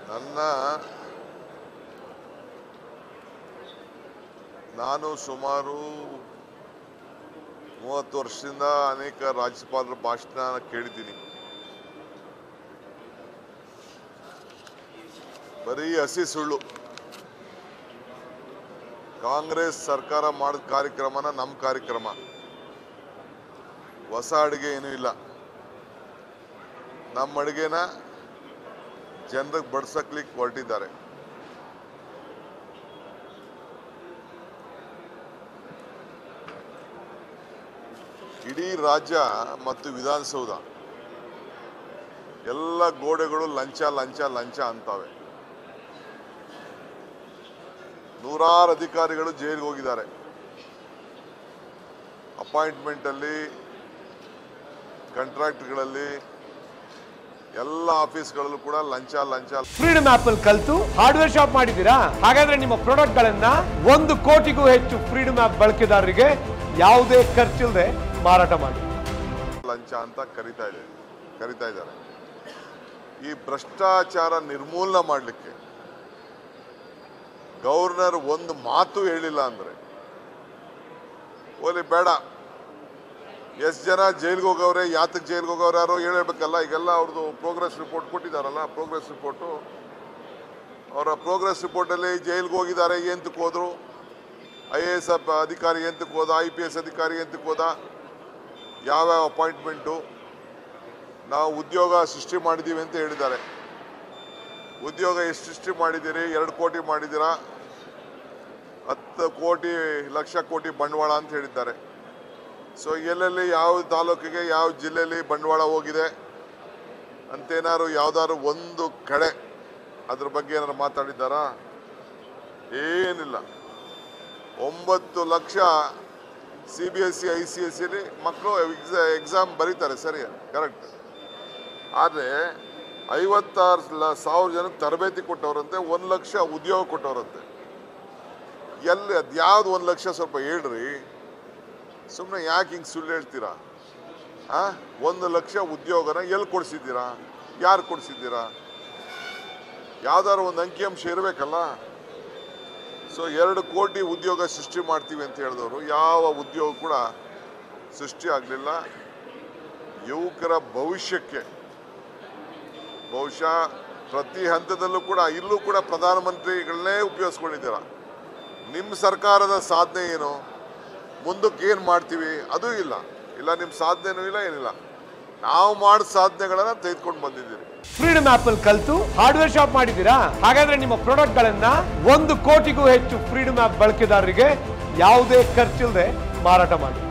ನನ್ನ ನಾನು ಸುಮಾರು ಮೂವತ್ತು ವರ್ಷದಿಂದ ಅನೇಕ ರಾಜ್ಯಪಾಲರ ಭಾಷಣ ಕೇಳಿದ್ದೀನಿ ಬರೀ ಹಸಿ ಸುಳ್ಳು ಕಾಂಗ್ರೆಸ್ ಸರ್ಕಾರ ಮಾಡಿದ ಕಾರ್ಯಕ್ರಮನ ನಮ್ಮ ಕಾರ್ಯಕ್ರಮ ಹೊಸ ಅಡುಗೆ ಏನೂ ಇಲ್ಲ ನಮ್ಮ ಅಡುಗೆನ ಜನರಿಗೆ ಬಡ್ಸಕ್ಲಿಕ್ಕೆ ಹೊರಟಿದ್ದಾರೆ ಇಡೀ ರಾಜ್ಯ ಮತ್ತು ವಿಧಾನಸೌಧ ಎಲ್ಲ ಗೋಡೆಗಳು ಲಂಚ ಲಂಚ ಲಂಚ ಅಂತವೆ ನೂರಾರು ಅಧಿಕಾರಿಗಳು ಜೈಲಿಗೆ ಹೋಗಿದ್ದಾರೆ ಅಪಾಯಿಂಟ್ಮೆಂಟಲ್ಲಿ ಕಾಂಟ್ರಾಕ್ಟ್ಗಳಲ್ಲಿ ಎಲ್ಲ ಆಫೀಸ್ಗಳಲ್ಲೂ ಕೂಡ ಲಂಚ ಲಂಚ ಫ್ರೀಡಮ್ ಆಪ್ ಅಲ್ಲಿ ಕಲ್ತು ಹಾರ್ಡ್ವೇರ್ ಶಾಪ್ ಮಾಡಿದ್ದೀರಾ ಹಾಗಾದ್ರೆ ನಿಮ್ಮ ಪ್ರಾಡಕ್ಟ್ ಗಳನ್ನ ಒಂದು ಕೋಟಿಗೂ ಹೆಚ್ಚು ಫ್ರೀಡಮ್ ಆಪ್ ಬಳಕೆದಾರರಿಗೆ ಯಾವುದೇ ಖರ್ಚಿಲ್ಲದೆ ಮಾರಾಟ ಮಾಡಿ ಲಂಚ ಅಂತ ಕರಿತಾ ಇದೆ ಕರಿತಾ ಇದ್ದಾರೆ ಈ ಭ್ರಷ್ಟಾಚಾರ ನಿರ್ಮೂಲನೆ ಮಾಡಲಿಕ್ಕೆ ಗವರ್ನರ್ ಒಂದು ಮಾತು ಹೇಳಿಲ್ಲ ಅಂದ್ರೆ ಓಲಿ ಬೇಡ ಎಷ್ಟು ಜನ ಜೈಲ್ಗೆ ಹೋಗವ್ರೆ ಯಾತಕ್ಕೆ ಜೈಲ್ಗೆ ಹೋಗವ್ರೆ ಯಾರೋ ಹೇಳಬೇಕಲ್ಲ ಈಗೆಲ್ಲ ಅವ್ರದ್ದು ಪ್ರೋಗ್ರೆಸ್ ರಿಪೋರ್ಟ್ ಕೊಟ್ಟಿದ್ದಾರಲ್ಲ ಪ್ರೋಗ್ರೆಸ್ ರಿಪೋರ್ಟು ಅವರ ಪ್ರೋಗ್ರೆಸ್ ರಿಪೋರ್ಟಲ್ಲಿ ಜೈಲ್ಗೆ ಹೋಗಿದ್ದಾರೆ ಎಂತಕ್ಕೆ ಹೋದ್ರು ಐ ಎ ಎಸ್ ಅಧಿಕಾರಿ ಎಂತಕ್ಕೆ ಹೋದ ಐ ಪಿ ಎಸ್ ಅಧಿಕಾರಿ ಎಂತಕ್ಕೆ ಹೋದ ಯಾವ್ಯಾವ ಅಪಾಯಿಂಟ್ಮೆಂಟು ನಾವು ಉದ್ಯೋಗ ಸೃಷ್ಟಿ ಮಾಡಿದ್ದೀವಿ ಅಂತ ಹೇಳಿದ್ದಾರೆ ಉದ್ಯೋಗ ಎಷ್ಟು ಸೃಷ್ಟಿ ಮಾಡಿದ್ದೀರಿ ಎರಡು ಕೋಟಿ ಮಾಡಿದ್ದೀರಾ ಹತ್ತು ಕೋಟಿ ಲಕ್ಷ ಕೋಟಿ ಬಂಡವಾಳ ಅಂತ ಹೇಳಿದ್ದಾರೆ ಸೊ ಎಲ್ಲೆಲ್ಲಿ ಯಾವ ತಾಲೂಕಿಗೆ ಯಾವ ಜಿಲ್ಲೆಯಲ್ಲಿ ಬಂಡವಾಳ ಹೋಗಿದೆ ಅಂತೇನಾದ್ರು ಯಾವ್ದಾದ್ರು ಒಂದು ಕಡೆ ಅದ್ರ ಬಗ್ಗೆ ಏನಾದ್ರು ಮಾತಾಡಿದ್ದಾರಾ ಏನಿಲ್ಲ ಒಂಬತ್ತು ಲಕ್ಷ C B S C I C S ಸಿಲಿ ಮಕ್ಕಳು ಎಕ್ಸಾಮ್ ಬರೀತಾರೆ ಸರಿ ಕರೆಕ್ಟ್ ಆದರೆ ಐವತ್ತಾರು ಲ- ಸಾವಿರ ಜನಕ್ಕೆ ತರಬೇತಿ ಕೊಟ್ಟವ್ರಂತೆ ಒಂದು ಲಕ್ಷ ಉದ್ಯೋಗ ಕೊಟ್ಟವ್ರಂತೆ ಎಲ್ಲಿ ಅದು ಯಾವ್ದು ಒಂದು ಲಕ್ಷ ಸ್ವಲ್ಪ ಹೇಳ್ರಿ ಸುಮ್ಮನೆ ಯಾಕೆ ಹಿಂಗೆ ಸುಳ್ಳು ಹೇಳ್ತೀರಾ ಆ ಒಂದು ಲಕ್ಷ ಉದ್ಯೋಗನ ಎಲ್ಲಿ ಕೊಡಿಸಿದ್ದೀರಾ ಯಾರು ಕೊಡಿಸಿದ್ದೀರಾ ಯಾವ್ದಾದ್ರು ಒಂದು ಅಂಕಿಅಂಶ ಇರಬೇಕಲ್ಲ ಸೊ ಎರಡು ಕೋಟಿ ಉದ್ಯೋಗ ಸೃಷ್ಟಿ ಮಾಡ್ತೀವಿ ಅಂತ ಹೇಳಿದವರು ಯಾವ ಉದ್ಯೋಗ ಕೂಡ ಸೃಷ್ಟಿ ಆಗಲಿಲ್ಲ ಯುವಕರ ಭವಿಷ್ಯಕ್ಕೆ ಬಹುಶಃ ಪ್ರತಿ ಹಂತದಲ್ಲೂ ಕೂಡ ಇಲ್ಲೂ ಕೂಡ ಪ್ರಧಾನಮಂತ್ರಿಗಳನ್ನೇ ಉಪಯೋಗಿಸ್ಕೊಂಡಿದ್ದೀರ ನಿಮ್ಮ ಸರ್ಕಾರದ ಸಾಧನೆ ಏನು ಮುಂದಕ್ಕೆ ಏನು ಮಾಡ್ತೀವಿ ಅದೂ ಇಲ್ಲ ಇಲ್ಲ ನಿಮ್ಮ ಸಾಧನೆನೂ ಇಲ್ಲ ಏನಿಲ್ಲ ನಾವು ಮಾಡಿದ ಸಾಧನೆಗಳನ್ನು ತೆಗೆದುಕೊಂಡು ಬಂದಿದ್ದೀರಿ ಫ್ರೀಡಮ್ ಆಪ್ ಅಲ್ಲಿ ಕಲ್ತು ಹಾರ್ಡ್ವೇರ್ ಶಾಪ್ ಮಾಡಿದ್ದೀರಾ ಹಾಗಾದ್ರೆ ನಿಮ್ಮ ಪ್ರಾಡಕ್ಟ್ ಗಳನ್ನ ಒಂದು ಕೋಟಿಗೂ ಹೆಚ್ಚು ಫ್ರೀಡಮ್ ಆಪ್ ಬಳಕೆದಾರರಿಗೆ ಯಾವುದೇ ಖರ್ಚಿಲ್ಲದೆ ಮಾರಾಟ ಮಾಡಿ